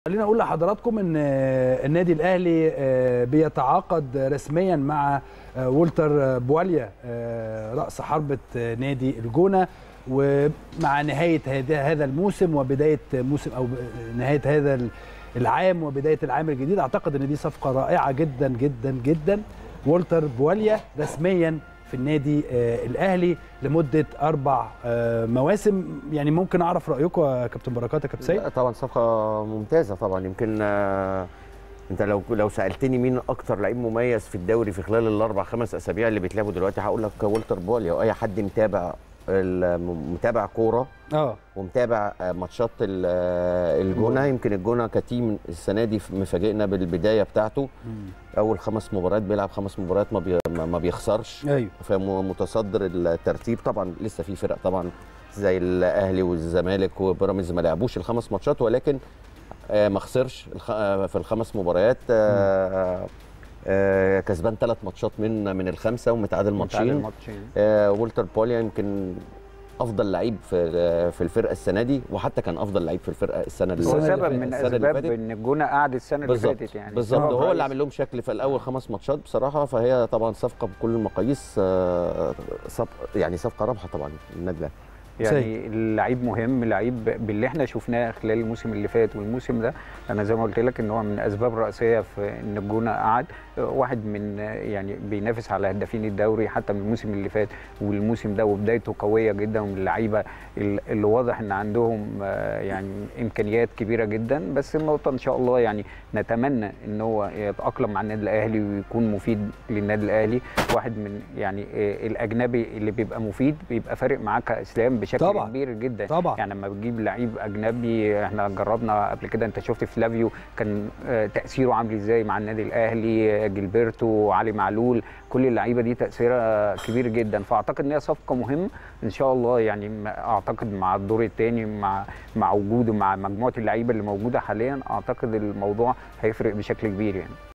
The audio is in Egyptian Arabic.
خلينا اقول لحضراتكم ان النادي الاهلي بيتعاقد رسميا مع وولتر بواليا راس حربه نادي الجونه ومع نهايه هذا الموسم وبدايه موسم او نهايه هذا العام وبدايه العام الجديد اعتقد ان دي صفقه رائعه جدا جدا جدا وولتر بواليا رسميا في النادي الاهلي لمده اربع مواسم يعني ممكن اعرف رايكم يا كابتن بركات يا كابتن سيد طبعا صفقه ممتازه طبعا يمكن انت لو لو سالتني مين اكتر لعيب مميز في الدوري في خلال الاربع خمس اسابيع اللي بيتلعبوا دلوقتي هقول لك وولتر بوليا واي حد متابع متابع كوره اه ومتابع ماتشات الجونه يمكن الجونه كتيم السنه دي مفاجئنا بالبدايه بتاعته اول خمس مباريات بيلعب خمس مباريات ما بي ما بيخسرش ايوه فمتصدر الترتيب طبعا لسه في فرق طبعا زي الاهلي والزمالك وبيراميدز ما لعبوش الخمس ماتشات ولكن ما خسرش في الخمس مباريات آه كسبان ثلاث ماتشات من من الخمسه ومتعادل ماتشين آه وولتر بوليا يمكن افضل لعيب في في الفرقه السنه دي وحتى كان افضل لعيب في الفرقه السنه اللي هو سبب من اسباب ان الجونه قعد السنه اللي فاتت يعني بالظبط هو اللي عامل لهم شكل في الاول خمس ماتشات بصراحه فهي طبعا صفقه بكل المقاييس آه يعني صفقه رابحه طبعا للنادي الاهلي يعني اللعيب مهم لعيب باللي احنا شفناه خلال الموسم اللي فات والموسم ده انا زي ما قلت لك ان هو من اسباب رئيسيه في ان الجونه قعد واحد من يعني بينافس على هدافين الدوري حتى من الموسم اللي فات والموسم ده وبدايته قويه جدا ومن اللعيبه اللي واضح ان عندهم يعني امكانيات كبيره جدا بس النقطه ان شاء الله يعني نتمنى ان هو يتاقلم مع النادي الاهلي ويكون مفيد للنادي الاهلي واحد من يعني الاجنبي اللي بيبقى مفيد بيبقى فارق معاك كاسلام بشكل طبعا. كبير جدا طبعا. يعني لما بتجيب لعيب اجنبي احنا جربنا قبل كده انت شفت فلافيو كان تاثيره عامل ازاي مع النادي الاهلي جilberto علي معلول كل اللعيبه دي تاثيرها كبير جدا فاعتقد ان هي صفقه مهمه ان شاء الله يعني اعتقد مع الدور الثاني مع مع وجوده مع مجموعه اللعيبه اللي موجوده حاليا اعتقد الموضوع هيفرق بشكل كبير يعني